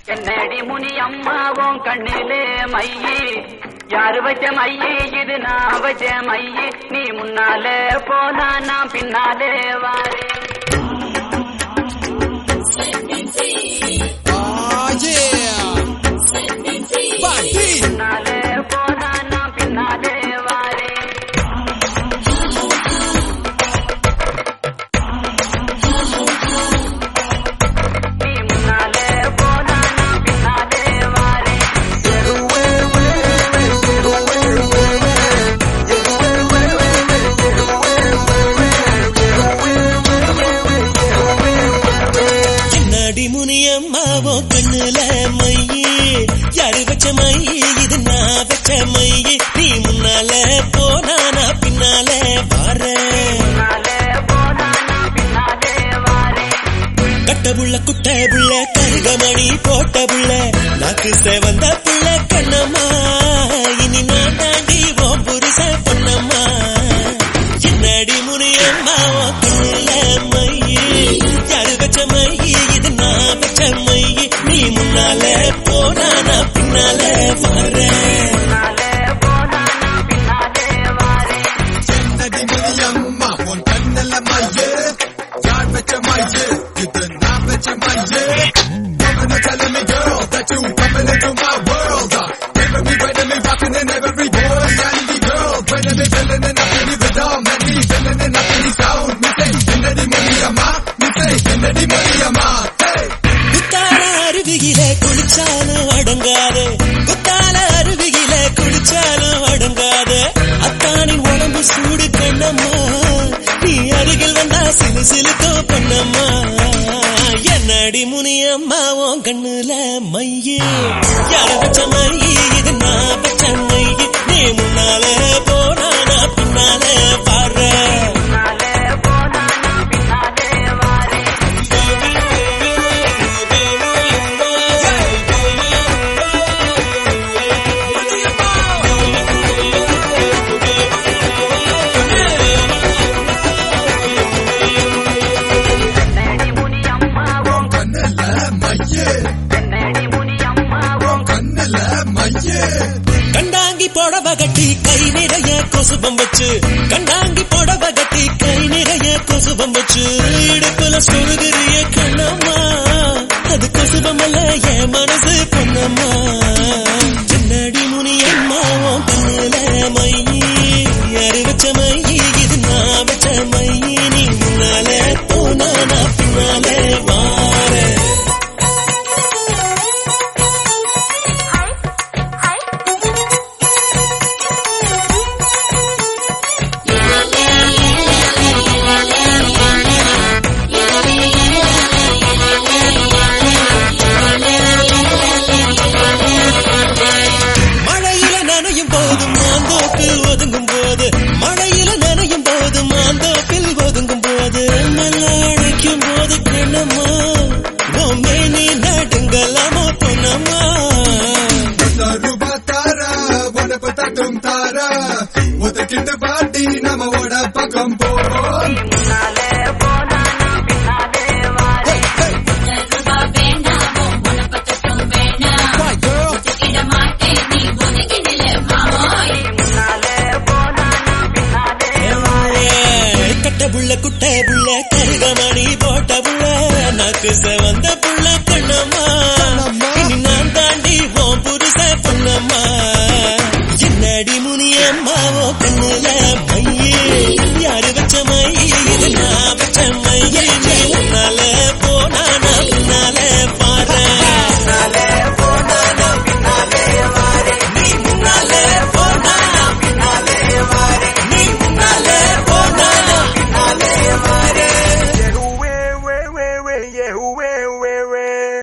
என்னடி முனி அம்மாவும் கண்ணிலே மையி யாரு வச்ச மையி இது நான் வச்ச மையி நீ முன்னாலே போனா நான் பின்னாலே வாரே Oh yeah! Party! பின்னாலே போனா நான் பின்னாலே வாரே நீ முன்னாலே போனா நான் பின்னாலே வாரே என்னடி முனியம்மாவோ கண்ணுல மையி யாரு வச்ச மையி இது நான் வச்ச மையி நீ முன்னால போனா நான் பின்னால பாறேன் பின்னாலே போனா நான் பின்னாலே வாரே கட்ட புள்ள குட்ட புள்ள கருகமணி போட்ட புள்ள நாக்கு செவந்த புள்ள கண்ணம்மா இனி நான் தாண்டி ஓம் புருஷ பொண்ணம்மா என்னடி முனியம்மா உன் கண்ணுல மையி யாரு வச்ச மையி இது நான் வச்ச மையி நீ முன்னால போனா நான் பின்னால வரேன் பின்னாலே போனா நான் பின்னாலே வாரே நடி முனியம்மா உன் கண்ணுல மையே யார் வச்ச மையே இது நான் வச்ச மையே Coming and telling me girl that you coming into my world uh, Giving me rhythm me rocking in every boy and the girl Bringing me feeling and up in the rhythm And me feeling and up in the sound Me say, என்னடி Muniyamma Me say, என்னடி Muniyamma Hey! குத்தால அருவியில குளிச்சாலும் அடங்காது குத்தால அருவியில குளிச்சாலும் அடங்காது அத்தானின் உடம்பு சூடு கண்ணம்மா நீ அருகில் வந்தா சிலு சிலுக்கோ பண்ணம்மா என்னடி முனியம்மா உன் கண்ணுல மையே யார வச்ச மையே இது நான் வச்ச மையே நீ முன்னால போனா நான் பின்னால பாரு பின்னாலே போனா நான் பின்னாலே வாரே என்னடி முனி அம்மாவும் கண்ணுல மையே என்னடி முனி அம்மாவும் கண்ணுல மையே கண்டாங்கி புடவ கட்டி கை நிறைய கொசுபம் வச்சு கண்டாங்கி புடவ கட்டி கை நிறைய கொசுபம் வச்சு இடுப்புல சொருகிறிய கண்ணம்மா அது கொசுபம் அல்ல என் மனசு பொண்ணம்மா சின்னடி முனி அம்மா உன் கண்ணுல மையி யாரு வச்ச மையி இது நான் வச்ச மையி நீ முன்னால போனா நான் பின்னால வாரேன் மழையில நனையும் போது மாந்தோப்பில் ஒதுங்கும் போது மழையில நனையும் போது மாந்தோப்பில் ஒதுங்கும் போது மல்லாடைக்கும் போது கண்ணம்மா பொம்மை நீ நடுங்கலாமோ பொன்னம்மா ரூபா தாரா உனக்கு தட்டும் தாரா ஒதுக்கிட்டு பாட்டி நம்மவோட பக்கம் போறோம் முன்னாலே போனா நான் பின்னாலே வாரே முன்னாலே போனா நான் பின்னாலே வாரே கட்ட புள்ள குட்ட புள்ள கருகமணி போட்ட புள்ள நாக்கு செவந்த புள்ள கண்ணம்மா இனி நான் தாண்டி உன் புருஷ பொண்ணம்மா என்னடி முனியம்மா ஓ கண்ணுல